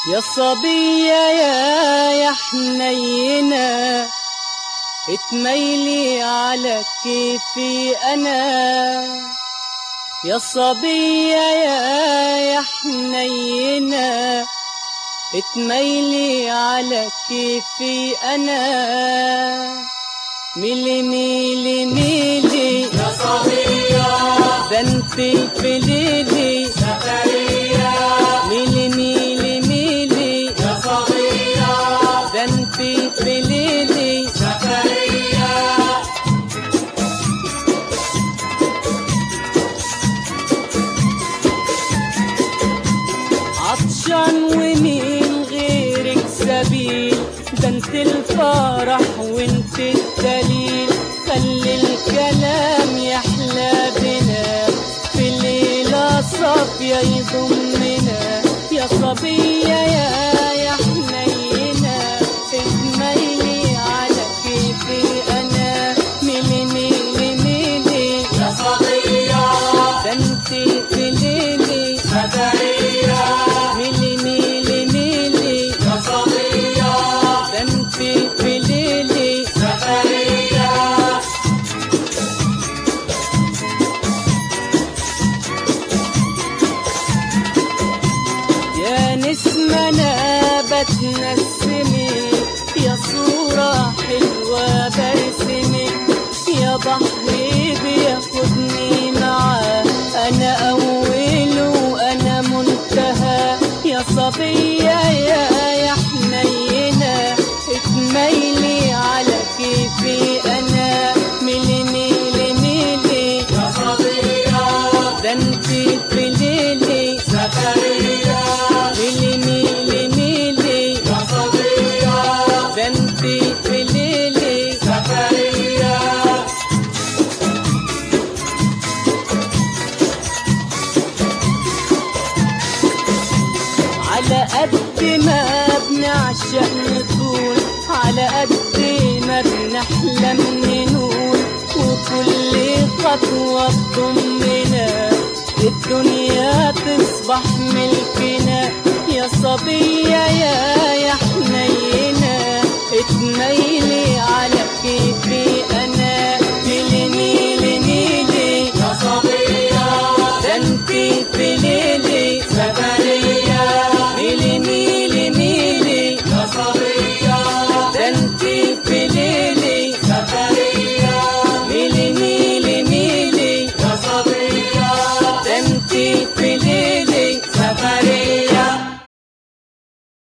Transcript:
يا صبية يا يا حنينة اتميلي على كيفي أنا يا صبية يا يا حنينة اتميلي على كيفي أنا ميلي ميلي ميلي يا صبية ده انت في ليلي سفرية ميلي ميلي ميلي يا صبية ده انت في ليلي سفرية عطشان ومين غيرك سبيل ده انت الفرح وانت الدليل خلي الكلام يحلى بنا في الليلة صافية يضمنا يا صبية يا يا حنينة اتميلي على كيفي أنا ميلي ميلي ميلي يا صبية ده انت في ليلي سفرية ميلي ميلي ميلي يا صبية ده انت في ليلي سفرية يا نسمة أنا بتنسمي يا صورة حلوة برسمك يا بحر بياخدني معاه أنا أول وأنا منتهى يا صبية يا يا حنينة اتميلي على كيفي أنا ميلي ميلي ميلي يا صبية ده انت في ليلي سفرية ميلي ميلي ميلي يا صبية ده انت في ليلي سفرية على قد ما بنعشق نكون على قد ما بنحلم ننول وكل خطوة تضمنا الدنيا تصبح ملكنا يا صبية يا يا حنينة اتميلي على كيفي